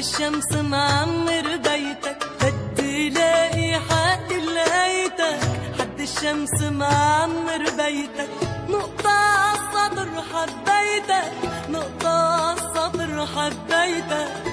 الشمس معمر بيتك بدي لاقي حق لقيتك حد الشمس معمر بيتك نقطة الصدر حبيتك نقطة الصدر حبيتك